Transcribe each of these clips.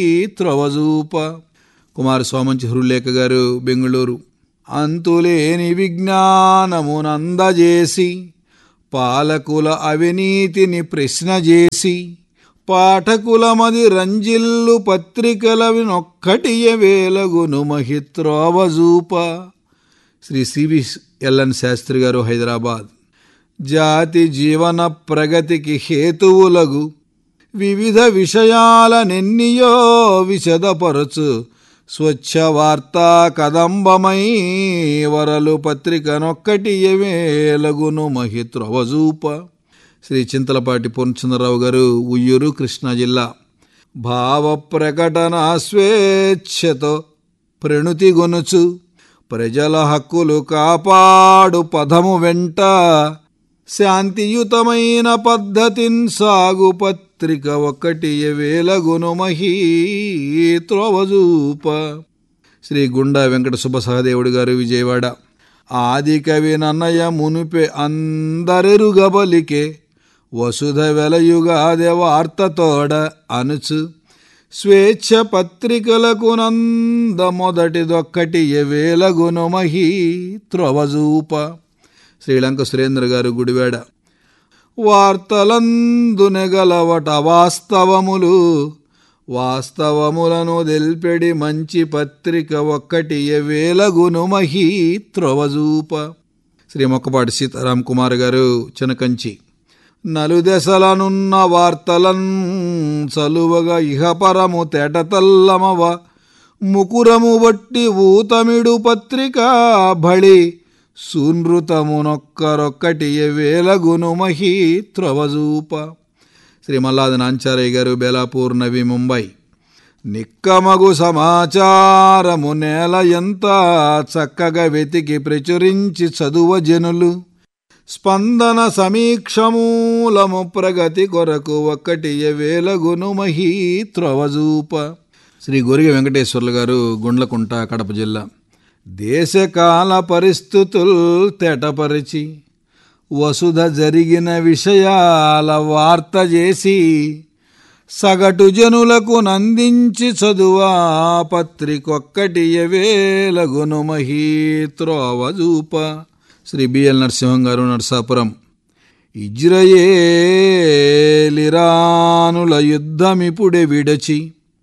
త్రవజూప కుమార సోమంచి హృలేఖ గారు బెంగుళూరు అంతులేని విజ్ఞానమునందజేసి పాలకుల అవినీతిని ప్రశ్న చేసి పాఠకులమది రంజిల్లు పత్రికలవి నొక్కటియ వేలగును మహిత్రోవజూప శ్రీ సివి ఎల్ఎన్ శాస్త్రి గారు హైదరాబాద్ జాతి జీవన ప్రగతికి హేతువులగు వివిధ విషయాలనెన్నియో విశదపరచు స్వచ్ఛ వార్తా కదంబమై వరలు పత్రికనొక్కటి వేలగును మహిత్రవజూప శ్రీ చింతలపాటి పూర్ణచంద్రరావు గారు ఉయ్యూరు కృష్ణా జిల్లా భావ ప్రకటన స్వేచ్ఛతో ప్రణుతి గొనుచు ప్రజల హక్కులు కాపాడు పదము వెంట శాంతియుతమైన పద్ధతిన్ సాగు పత్రిక ఒకటి వేలగును మహీ త్రోవజూప శ్రీ గుండా వెంకట సుబ్బ సహదేవుడు గారు విజయవాడ ఆది కవి నన్నయ మునిపే అందరెరుగబలికే వసుధ వెలయుగాదే వార్తతోడ అనుచు స్వేచ్ఛ పత్రికలకు నంద మొదటిదొక్కటి వేలగును మహీ త్రవజూప శ్రీలంక సురేంద్ర గారు గుడివాడ వార్తలందునెగలవట వాస్తవములు వాస్తవములను తెల్పెడి మంచి పత్రిక ఒక్కటి వేలగును మహీ త్రవజూప శ్రీ మొక్కపాటి సీతారాం కుమార్ గారు చినకంచి నలుదెసలనున్న వార్తలన్ చలువగా ఇహపరము తేటతల్లమవ ముకురము బట్టి ఊతమిడు పత్రిక బళి సూనృతమునొక్కరొక్కటి వేలగును మహీ త్రవజూప శ్రీ మల్లాది నాంచారయ్య గారు బేలాపూర్ నవి ముంబై నిక్కమగు సమాచారము నేల ఎంత చక్కగా వెతికి ప్రచురించి చదువ జనులు స్పందన సమీక్షమూలము ప్రగతి కొరకు ఒక్కటి వేలగును మహీ త్రవజూప శ్రీ గొరిగ వెంకటేశ్వర్లు గారు గుండ్లకుంట కడప జిల్లా దేశకాల పరిస్థితులు తేటపరిచి వసుధ జరిగిన విషయాల వార్త చేసి సగటు జనులకు నందించి చదువా పత్రికొక్కటి వేలగును మహీ త్రోవజూప శ్రీ బిఎల్ నరసింహం గారు నరసాపురం ఇజ్రయేలిరానుల యుద్ధమిపుడే విడచి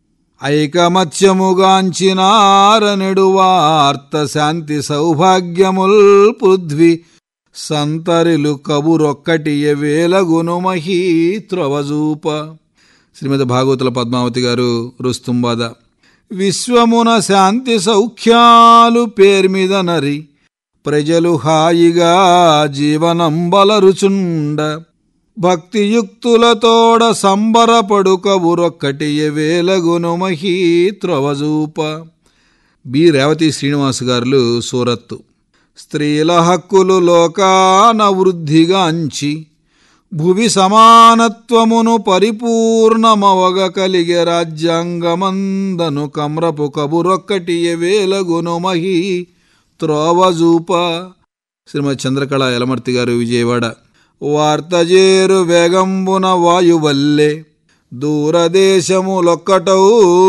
ఐకమత్యముగాంచినారనెడు వార్త శాంతి సౌభాగ్యముల్ పృథ్వీ సంతరిలు కబురొక్కటి వేలగును మహీ త్రవజూప శ్రీమతి భాగవతుల పద్మావతి గారు రుస్తుంబాద విశ్వమున శాంతి సౌఖ్యాలు పేర్మిద నరి ప్రజలు హాయిగా జీవనం బలరుచుండ భక్తియుక్తులతోడ సంబరపడు కబురొక్కటి వేలగును మహీ త్రవజూప బి రేవతి శ్రీనివాస్ గారులు సూరత్తు స్త్రీల హక్కులు లోకాన వృద్ధిగాంచి భువి సమానత్వమును పరిపూర్ణమవగ కలిగే రాజ్యాంగమందను కమ్రపు కబురొక్కటి వేలగును మహీ త్రోవజూప శ్రీమతి చంద్రకళ యలమర్తి గారు విజయవాడ వార్తజేరు వేగంబున వాయువల్లే దూరదేశములొక్కటౌ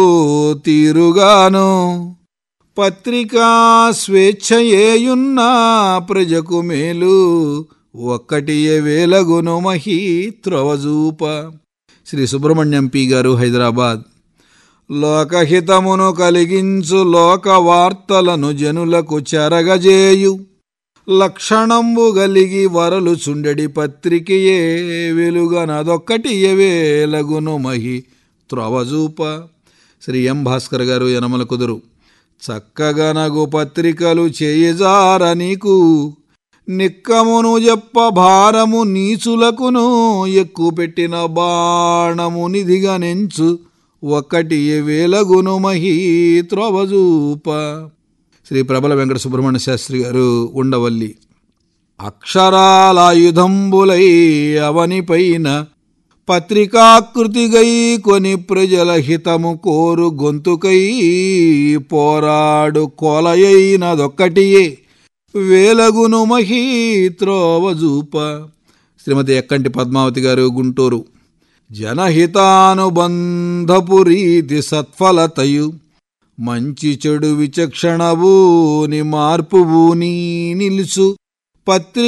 తీరుగాను పత్రికా స్వేచ్ఛయేయున్న ప్రజకు మేలు ఒక్కటి వేలగును మహీ త్రవజూప శ్రీ సుబ్రహ్మణ్యం పి గారు హైదరాబాద్ లోకహితమును కలిగించు లోక వార్తలను జనులకు చెరగజేయు లక్షణంబు గలిగి వరలు చుండెడి పత్రికయే వెలుగనదొక్కటి వేలగును మహి త్రవజూప శ్రీ ఎం భాస్కర్ గారు యనమల కుదురు చక్కగనగు పత్రికలు చేయజార నీకు నిక్కమును చెప్ప భారము నీచులకును ఎక్కువ పెట్టిన బాణము నిధిగా నెంచు ఒక్కటి వేలగును మహీ త్రవజూప శ్రీ ప్రబల వెంకట సుబ్రహ్మణ్య శాస్త్రి గారు ఉండవల్లి అక్షరాలాయుధంబులై అవనిపైన పత్రికాకృతిగై కొని ప్రజల హితము కోరు గొంతుకై పోరాడు కొలయైనదొక్కటియే వేలగును మహీ త్రోవజూప శ్రీమతి ఎక్కంటి పద్మావతి గారు గుంటూరు జనహితానుబంధపు రీతి సత్ఫలతయు మంచి చెడు విచక్షణబూని మార్పుబూని నిలుసు పత్రి